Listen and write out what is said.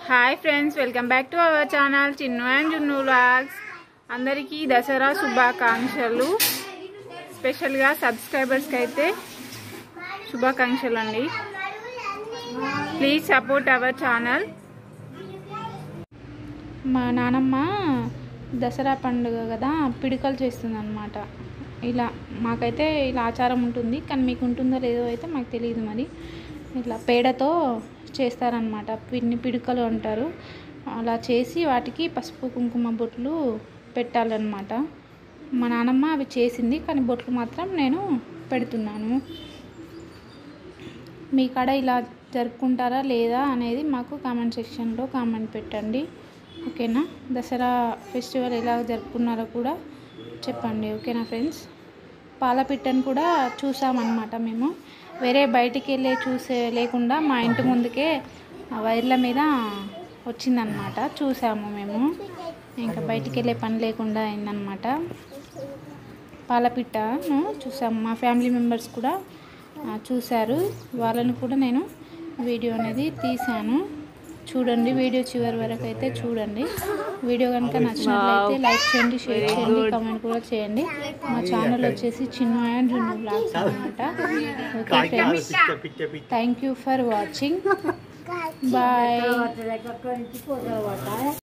hi friends welcome back to our channel Chinnu and Junnu vlogs అందరికీ దసరా శుభాకాంక్షలు స్పెషల్గా సబ్స్క్రైబర్స్కి అయితే శుభాకాంక్షలు అండి ప్లీజ్ సపోర్ట్ అవర్ ఛానల్ మా నానమ్మ దసరా పండుగ కదా పిడికలు చేస్తుంది అనమాట ఇలా మాకైతే ఇలా ఆచారం ఉంటుంది కానీ మీకు ఉంటుందో లేదో అయితే మాకు తెలియదు మరి ఇట్లా పేడతో చేస్తారనమాట పిన్ని పిడికలు అంటారు అలా చేసి వాటికి పసుపు కుంకుమ బొట్లు పెట్టాలన్నమాట మా నానమ్మ అవి చేసింది కానీ బొట్లు మాత్రం నేను పెడుతున్నాను మీ కాడ ఇలా జరుపుకుంటారా లేదా అనేది మాకు కామెంట్ సెక్షన్లో కామెంట్ పెట్టండి ఓకేనా దసరా ఫెస్టివల్ ఎలా జరుపుకున్నారో కూడా చెప్పండి ఓకేనా ఫ్రెండ్స్ పాలపిట్టను కూడా చూసామన్నమాట మేము వేరే బయటికి వెళ్ళే చూసే లేకుండా మా ఇంటి ముందుకే ఆ వైర్ల మీద వచ్చిందనమాట చూసాము మేము ఇంకా బయటికి వెళ్ళే పని లేకుండా అయిందనమాట పాలపిట్టను చూసాము మా ఫ్యామిలీ మెంబర్స్ కూడా ఆ, చూశారు వాళ్ళని కూడా నేను వీడియో అనేది తీశాను చూడండి వీడియో చివరి వరకు అయితే చూడండి వీడియో కనుక నచ్చినట్లయితే లైక్ చేయండి షేర్ చేయండి కామెంట్ కూడా చేయండి మా ఛానల్ వచ్చేసి చిన్న అండ్ జున్ను బ్లాగ్స్ అనమాట okay friends thank you for watching bye